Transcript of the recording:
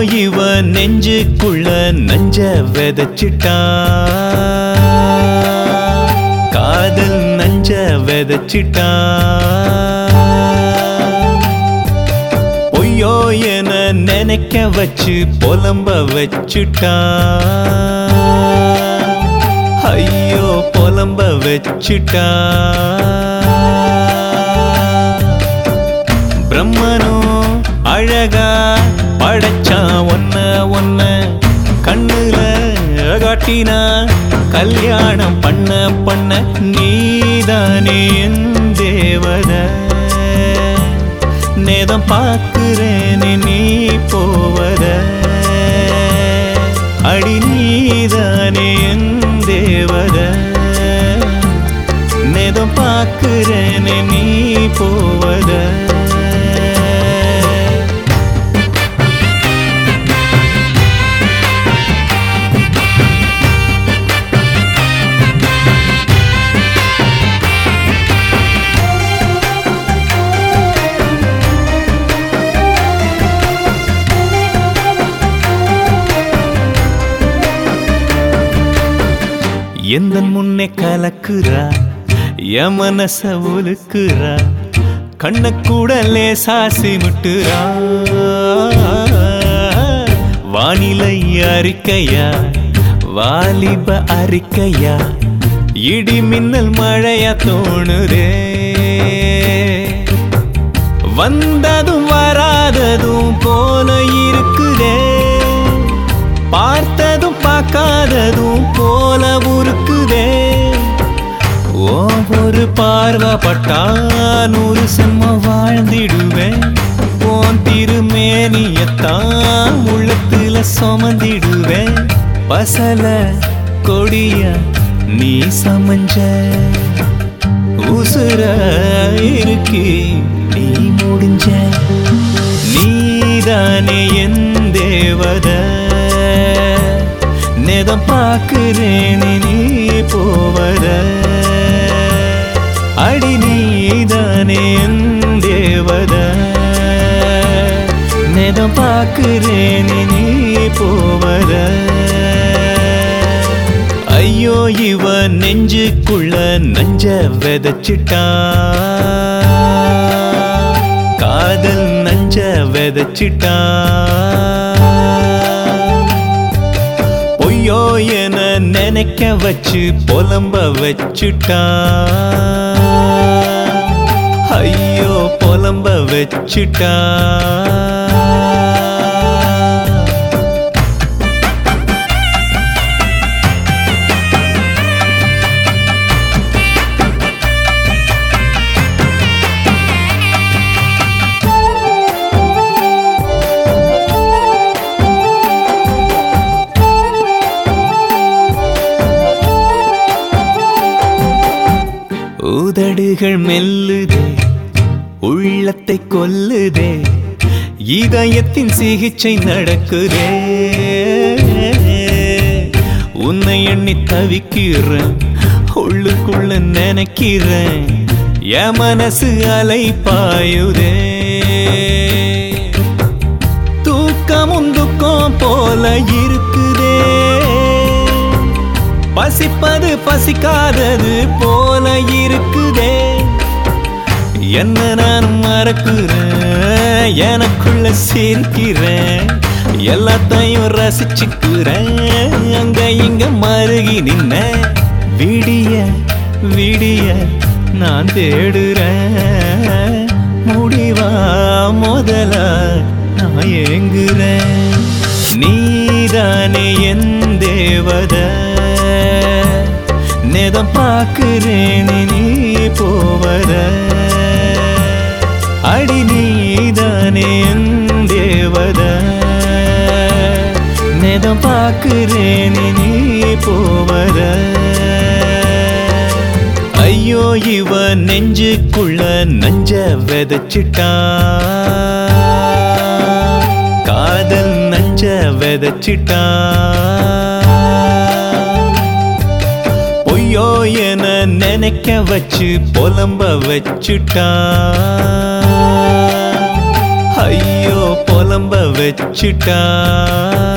இவ நெஞ்சுக்குள்ள நஞ்ச விதைச்சிட்டா காதல் நஞ்ச விதைச்சிட்டா பொய்யோ என நினைக்க வச்சு புலம்ப வச்சுட்டா ஐயோ புலம்ப வச்சுட்டா பிரம்மனும் அழகா படைச்சான் ஒன்ன ஒன்ன கண்ணுல காட்டினா கல்யாணம் பண்ண பண்ண நீதானே என் தேவத நேதம் பார்க்கிறேனே நீ போவத அடி நீதானே என் தேவத நேதம் பார்க்கிறேனே நீ போவத எந்த முன்னே கலக்குறா என் மனச உலுக்குறா கண்ண கூட லேசா சிமிட்டுறா வானிலை அறிக்கையா வாலிப அறிக்கையா இடி மின்னல் மழையா தோணுதே வந்ததும் வராததும் போல இருக்குதே பார்த்ததும் பார்க்காததும் போல உருக்குதே ஒவ்வொரு பார்வைப்பட்டா நூறு செம்ம வாழ்ந்திடுவேன் போன் திருமேனியத்தான் உள்ளத்துல சுமந்திடுவேன் பசல கொடிய நீ சமஞ்ச உசுர இருக்கி நீ முடிஞ்ச நீதானே என் தேவத நேதம் பார்க்கிறேனே நீ போவத அடி நீதானே என் தேவத நேதம் பார்க்கிறேனே நீ போவத ஐயோ இவ நெஞ்சுக்குள்ள நஞ்ச விதைச்சிட்டா காதல் நஞ்ச விதைச்சிட்டா பொய்யோ என நினைக்க வச்சு புலம்ப வச்சுட்டா ஐயோ புலம்ப வச்சுட்டா உதடுகள் மெல்லுதே உள்ளத்தை கொல்லுதே இதயத்தின் சிகிச்சை நடக்குதே உன்னை எண்ணி தவிக்கிறேன் உள்ளுக்குள்ள நினைக்கிறேன் என் மனசு அலை பாயுதே தூக்கமும் துக்கம் போல இருக்குதே பசிப்பது பசிக்காதது போல இருக்குதே என்ன நான் மறக்கிறேன் எனக்குள்ள சிரிக்கிறேன் எல்லாத்தையும் ரசிச்சுக்கிறேன் அங்க இங்க மருகி நின்ன விடிய விடிய நான் தேடுறேன் முடிவா முதல நான் ஏங்குறேன் நீதானே என் தேவத நேதம் பார்க்கிறேனே நீ போவத அடி நீதானே என் தேவத நேதம் பார்க்கிறேனே நீ போவத ஐயோ இவ நெஞ்சுக்குள்ள நஞ்ச விதைச்சிட்டா காதல் நஞ்ச விதைச்சிட்டா பொய்யோ என நினைக்க வச்சு புலம்ப வச்சுட்டா ஐயோ புலம்ப வச்சுட்டான்